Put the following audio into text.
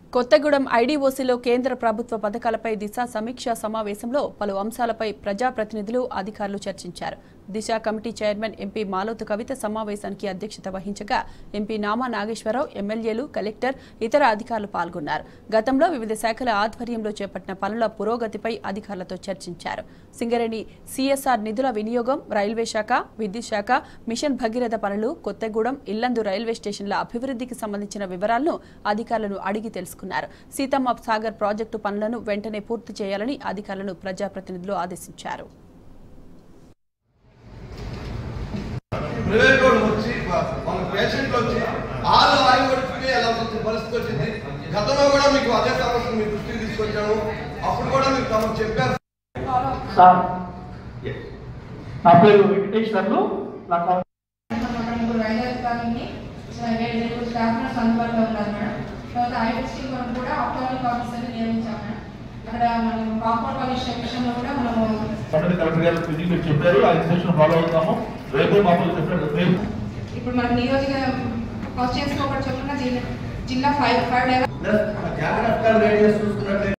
కొత్తగూడెం ఐడీఓసీలో కేంద్ర ప్రభుత్వ పథకాలపై దిశ సమీక్షా సమావేశంలో పలు అంశాలపై ప్రజాప్రతినిధులు అధికారులు చర్చించారు Disha committee chairman MP Maloth Kavitha సమావేశానికి అధ్యక్షత వహించగా ఎంపీ నామా నాగేశ్వరరావు ఎమ్మెల్యేలు కలెక్టర్ ఇతర అధికారులు పాల్గొన్నారు గతంలో వివిధ శాఖల ఆధ్వర్యంలో చేపట్టిన పనుల పురోగతిపై అధికారులతో చర్చించారు సింగరేణి సిఎస్ఆర్ నిధుల వినియోగం రైల్వే శాఖ విద్యుత్ శాఖ మిషన్ భగీరథ పనులు కొత్తగూడెం ఇల్లందు రైల్వే స్టేషన్ల అభివృద్ధికి సంబంధించిన వివరాలను అధికారులను అడిగి తెలుసుకున్నారు సీతమ్మ సాగర్ ప్రాజెక్టు పనులను వెంటనే పూర్తి చేయాలని అధికారులను ప్రజాప్రతినిధులు ఆదేశించారు ప్రైవేట్ వాళ్ళు వచ్చి మన పేషెంట్లు వచ్చి ఆరు ఆయి పడుతుంది ఎలా వచ్చింది పరిస్థితి వచ్చింది గతంలో కూడా మీకు అదే సమస్య మీ దృష్టికి తీసుకొచ్చాము అప్పుడు కూడా మీరు తమకు చెప్పారు సార్ నా పేరు వెంకటేశ్వర్లు నా కౌన్- అక్కడ ముగ్గురు వైద్య అధికారులని నలుగురు స్టాఫ్ నర్స్ అందుబాటులో ఉన్నారు మేడం తర్వాత ఐఎస్టీ మనం కూడా ఆప్టామిక్ ఆఫీసర్ని నియమించాం మేడం అక్కడ మనం కాంపౌండ్ పాలిష్ విషయంలో కూడా మనము పన్నెండు కలెక్టర్ గారు ఫిజిక్ మీరు చెప్పారు ఆ ఇన్స్ట్రక్షన్ ఫాలో అవుతాము రేపు మామూలు చెప్పారు రేపు ఇప్పుడు మనకు నియోజక కాన్స్టిట్యూన్సీ ఒకటి చొప్పున జిల్లా జిల్లా ఫైవ్ ఫైవ్ జాగ్రత్తగా రేడియస్ చూసుకున్నట్లయితే